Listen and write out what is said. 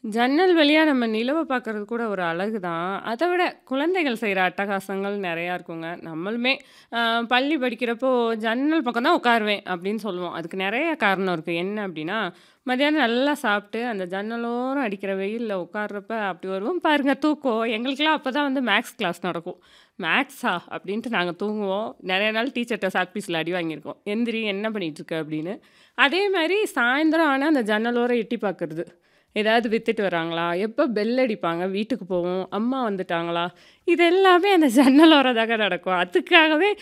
ஜன்னல் வழியா நம்ம நிலவ பார்க்கறது கூட ஒரு அழகு தான். அத விட குழந்தைகள் செய்ற அட்டகாசங்கள் நெறையா இருக்குங்க. நம்மளுமே அ பள்ளி படிக்கிறப்போ ஜன்னல் பக்கம் தான் உட்காருவேன் அப்படின்னு சொல்லுவோம். அதுக்கு நெறைய காரணம் இருக்கு. என்ன அப்படின்னா, மதியானம் நல்லா சாப்பிட்டு அந்த ஜன்னலோரம் அடிக்கிற வெயில்ல உட்கார்றப்ப அப்படி வருவோம் பாருங்க தூக்கம். எங்களுக்கெல்லாம் அப்பதான் வந்து மேத்ஸ் கிளாஸ் நடக்கும். மேத்ஸா அப்படின்ட்டு நாங்க தூங்குவோம். நெறைய நாள் டீச்சர்ட்ட சாக் பீஸ்ல அடி வாங்கியிருக்கோம். எந்திரி என்ன பண்ணிட்டு இருக்க அப்படின்னு. அதே மாரி சாயந்தரம் ஆனா அந்த ஜன்னலோரம் எட்டி பார்க்கறது. ஏதாவது வித்துட்டு வராங்களா? எப்ப பெல் அடிப்பாங்க, வீட்டுக்கு போவோம். அம்மா வந்துட்டாங்களா? இது எல்லாமே அந்த ஜன்னலோரம் தாங்க நடக்கும். அதுக்காகவே